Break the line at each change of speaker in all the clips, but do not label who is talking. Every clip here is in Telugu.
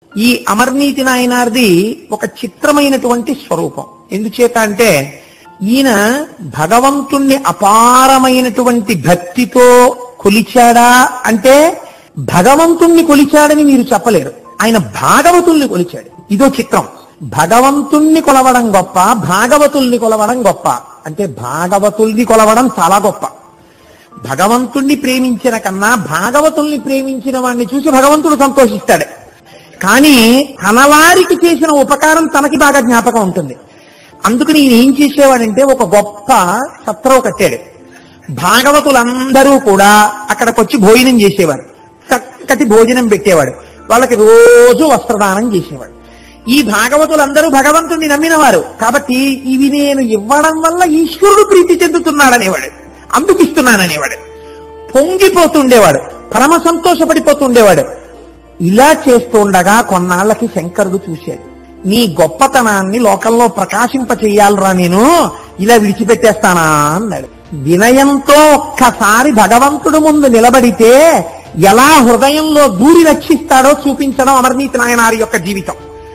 ఈ అమర్నీతి నాయనార్ది ఒక చిత్రమైనటువంటి స్వరూపం ఎందుచేత అంటే ఈయన భగవంతుణ్ణి అపారమైనటువంటి భక్తితో కొలిచాడా అంటే భగవంతుణ్ణి కొలిచాడని మీరు చెప్పలేరు ఆయన భాగవతుల్ని కొలిచాడు ఇదో చిత్రం భగవంతుణ్ణి కొలవడం గొప్ప భాగవతుల్ని కొలవడం గొప్ప అంటే భాగవతుల్ని కొలవడం చాలా గొప్ప భగవంతుణ్ణి ప్రేమించిన కన్నా భాగవతుల్ని ప్రేమించిన వాడిని చూసి భగవంతుడు సంతోషిస్తాడు కానీ తనవారికి చేసిన ఉపకారం తనకి బాగా జ్ఞాపకం ఉంటుంది అందుకని ఈయన ఏం చేసేవాడంటే ఒక గొప్ప సత్రం కట్టాడు భాగవతులందరూ కూడా అక్కడికి వచ్చి భోజనం చేసేవారు చక్కటి భోజనం పెట్టేవాడు వాళ్ళకి రోజు వస్త్రదానం చేసేవాడు ఈ భాగవతులందరూ భగవంతుణ్ణి నమ్మినవారు కాబట్టి ఇవి నేను ఇవ్వడం వల్ల ఈశ్వరుడు ప్రీతి చెందుతున్నాడనేవాడు అందుకు ఇస్తున్నాననేవాడు పొంగిపోతుండేవాడు పరమ సంతోషపడిపోతుండేవాడు ఇలా చేస్తుండగా కొన్నాళ్ళకి శంకరుడు చూశాడు నీ గొప్పతనాన్ని లోకంలో ప్రకాశింప చెయ్యాలరా నేను ఇలా విడిచిపెట్టేస్తానా అన్నాడు వినయంతో ఒక్కసారి భగవంతుడు ముందు నిలబడితే ఎలా హృదయంలో దూరి రక్షిస్తాడో చూపించడం అమర్నీతి నాయనారి యొక్క జీవితం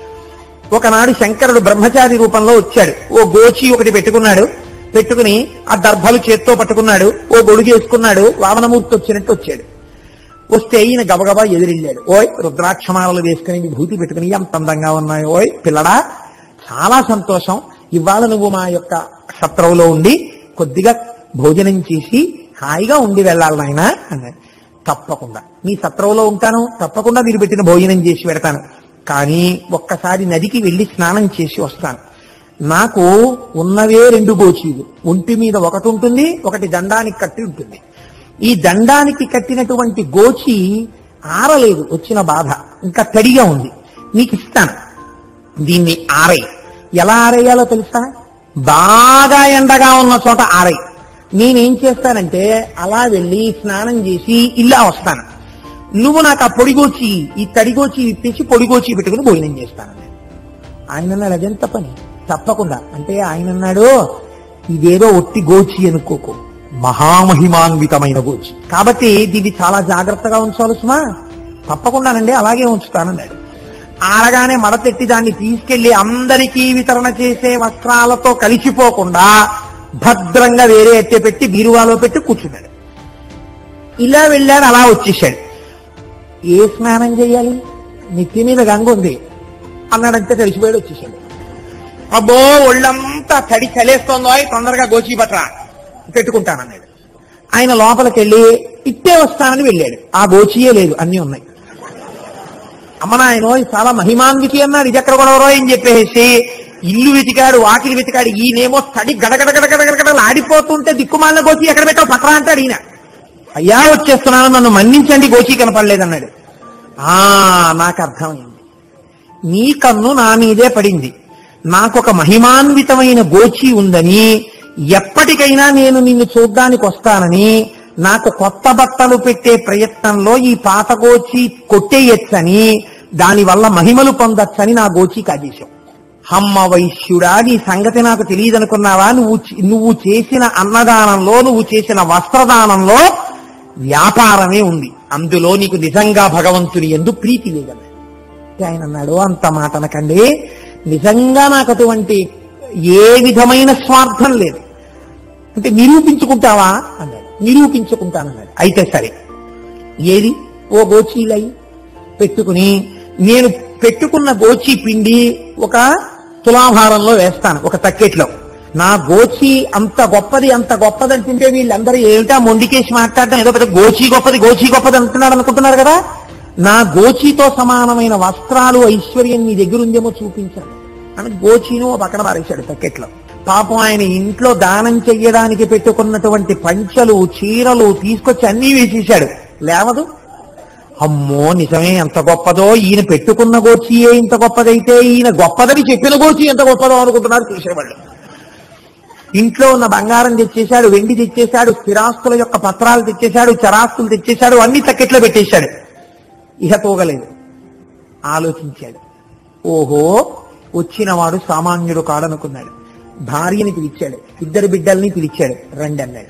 ఒకనాడు శంకరుడు బ్రహ్మచారి రూపంలో వచ్చాడు ఓ గోచి ఒకటి పెట్టుకున్నాడు పెట్టుకుని ఆ దర్భలు చేత్తో పట్టుకున్నాడు ఓ గొడుగు వేసుకున్నాడు వామనమూర్తి వచ్చినట్టు వచ్చాడు వస్తే ఈయన గబగబా ఎదిరిల్లాడు ఓయ్ రుద్రాక్షమాలలు వేసుకుని విభూతి పెట్టుకుని ఎంత అందంగా ఉన్నాయి ఓయ్ పిల్లడా చాలా సంతోషం ఇవాళ నువ్వు మా యొక్క సత్రంలో ఉండి కొద్దిగా భోజనం చేసి హాయిగా ఉండి వెళ్ళాలి నాయన అన్నాడు తప్పకుండా మీ సత్రంలో ఉంటాను తప్పకుండా మీరు పెట్టిన భోజనం చేసి పెడతాను కానీ ఒక్కసారి నదికి వెళ్ళి స్నానం చేసి వస్తాను నాకు ఉన్నవే రెండు గోచీలు ఒంటి మీద ఒకటి ఉంటుంది ఒకటి దండానికి కట్టి ఉంటుంది ఈ దండానికి కట్టినటువంటి గోచి ఆరలేదు వచ్చిన బాధ ఇంకా తడిగా ఉంది నీకు ఇస్తాను దీన్ని ఆరై ఎలా ఆరేయాలో తెలుసా బాగా ఎండగా ఉన్న చోట ఆరై నేనేం చేస్తానంటే అలా వెళ్ళి స్నానం చేసి ఇలా వస్తాను నువ్వు నాకు ఆ పొడిగోచి ఈ తడిగోచి ఇప్పించి పొడిగోచి పెట్టుకుని భోజనం చేస్తాను ఆయన అన్నాడు అదెంత పని తప్పకుండా అంటే ఆయన అన్నాడు ఇదేదో ఒట్టి గోచి అనుకోకు మహామహిమాన్వితమైన గోచి కాబట్టి దీన్ని చాలా జాగ్రత్తగా ఉంచాలి సుమా తప్పకుండానండి అలాగే ఉంచుతానన్నాడు ఆరగానే మడతెట్టి దాన్ని తీసుకెళ్లి అందరికీ వితరణ చేసే వస్త్రాలతో కలిసిపోకుండా భద్రంగా వేరే ఎత్తే పెట్టి బీరువాలో పెట్టి కూర్చున్నాడు ఇలా వెళ్ళాడు అలా వచ్చేసాడు ఏ స్నానం చేయాలి నెత్తి మీద గంగ ఉంది అన్నాడంటే తెలిసిపోయాడు వచ్చేసాడు అబ్బో ఒళ్ళంతా తడి చలేస్తోందో తొందరగా గోచి పట్రా పెట్టుకుంటానన్నాడు ఆయన లోపలికి వెళ్ళి ఇట్టే వస్తానని వెళ్ళాడు ఆ గోచియే లేదు అన్నీ ఉన్నాయి అమ్మ నాయనో ఇది చాలా మహిమాన్వితి అన్నాడు ఇది ఎక్కడ కూడా అని చెప్పేసి ఇల్లు వెతికాడు వాకిలి వెతికాడు ఈయనేమో తడి గడగడ గడగడ గడగడలు ఆడిపోతుంటే దిక్కుమాలిన గోచి ఎక్కడ పెట్టావు పట్రా అంటాడు ఈయన అయ్యా వచ్చేస్తున్నాను నన్ను మన్నించండి గోచి కనపడలేదన్నాడు ఆ నాకు అర్థమైంది నీ కన్ను నా మీదే పడింది నాకొక మహిమాన్వితమైన గోచి ఉందని ఎప్పటికైనా నేను నిన్ను చూడ్డానికి వస్తానని నాకు కొత్త బట్టలు పెట్టే ప్రయత్నంలో ఈ పాత గోచి కొట్టేయచ్చని దానివల్ల మహిమలు పొందొచ్చని నా గోచి కాజేశావు హమ్మ వైశ్యుడా నీ సంగతి నాకు తెలియదనుకున్నావా నువ్వు చే- నువ్వు చేసిన అన్నదానంలో నువ్వు చేసిన వస్త్రదానంలో వ్యాపారమే ఉంది అందులో నీకు నిజంగా భగవంతుని ఎందు ప్రీతి లేదన్నాడు అంటే ఆయన అన్నాడు అంత మాట అనకండి నిజంగా నాకు అటువంటి ఏ విధమైన స్వార్థం లేదు అంటే నిరూపించుకుంటావా అన్నాడు నిరూపించుకుంటానన్నాడు అయితే సరే ఏది ఓ గోచీలై పెట్టుకుని నేను పెట్టుకున్న గోచి పిండి ఒక తులాభారంలో వేస్తాను ఒక తక్కెట్లో నా గోచి అంత గొప్పది అంత గొప్పది అంటుంటే వీళ్ళందరూ ఏమిటా మొండికేసి మాట్లాడటం ఏదో పెద్ద గోచి గొప్పది గోచి గొప్పది అంటున్నాడు అనుకుంటున్నారు కదా నా గోచితో సమానమైన వస్త్రాలు ఐశ్వర్యం నీ దగ్గర ఉందేమో చూపించాను అని గోచిను ఓ పక్కన పారేశాడు తక్కెట్లో పాపం ఆయన ఇంట్లో దానం చెయ్యడానికి పెట్టుకున్నటువంటి పంచలు చీరలు తీసుకొచ్చి అన్నీ వేసేశాడు లేవదు అమ్మో నిజమే ఎంత గొప్పదో ఈయన పెట్టుకున్న గోచియే ఇంత గొప్పదైతే ఈయన గొప్పదని చెప్పిన గోచి ఎంత గొప్పదో అనుకుంటున్నారు చూసేవాళ్ళు ఇంట్లో ఉన్న బంగారం తెచ్చేశాడు వెండి తెచ్చేశాడు స్థిరాస్తుల యొక్క పత్రాలు తెచ్చేశాడు చరాస్తులు తెచ్చేశాడు అన్ని తక్కెట్లో పెట్టేశాడు ఇహ తోగలేదు ఆలోచించాడు ఓహో వచ్చినవాడు సామాన్యుడు కాడనుకున్నాడు భార్యని పిలిచాడు ఇద్దరు బిడ్డల్ని పిలిచాడు రండి అన్నాడు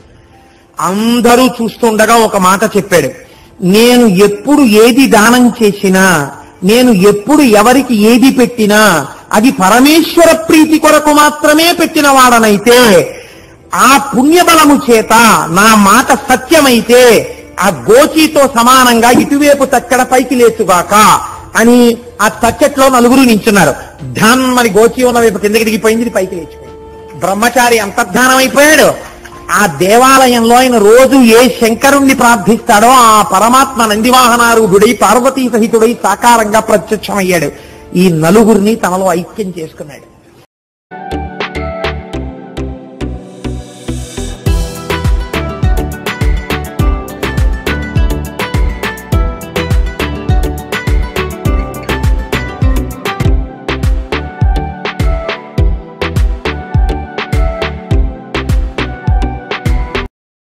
అందరూ చూస్తుండగా ఒక మాట చెప్పాడు నేను ఎప్పుడు ఏది దానం చేసినా నేను ఎప్పుడు ఎవరికి ఏది పెట్టినా అది పరమేశ్వర ప్రీతి కొరకు మాత్రమే పెట్టిన వాడనైతే ఆ పుణ్యబలము చేత నా మాట సత్యమైతే ఆ గోచితో సమానంగా ఇటువైపు తక్కడ పైకి లేచుగాక అని ఆ తచ్చట్లో నలుగురు నించున్నారు ధ్యానం మరి గోచి ఉన్న వైపు కిందకి దిగిపోయింది ఇది పైకి లేచిపోయింది బ్రహ్మచారి అంతర్ధానం అయిపోయాడు ఆ దేవాలయంలో ఆయన రోజు ఏ శంకరుణ్ణి ప్రార్థిస్తాడో ఆ పరమాత్మ నందివాహనారూఢుడై పార్వతీ సహితుడై సాకారంగా ప్రత్యక్షమయ్యాడు ఈ నలుగురిని తనలో ఐక్యం చేసుకున్నాడు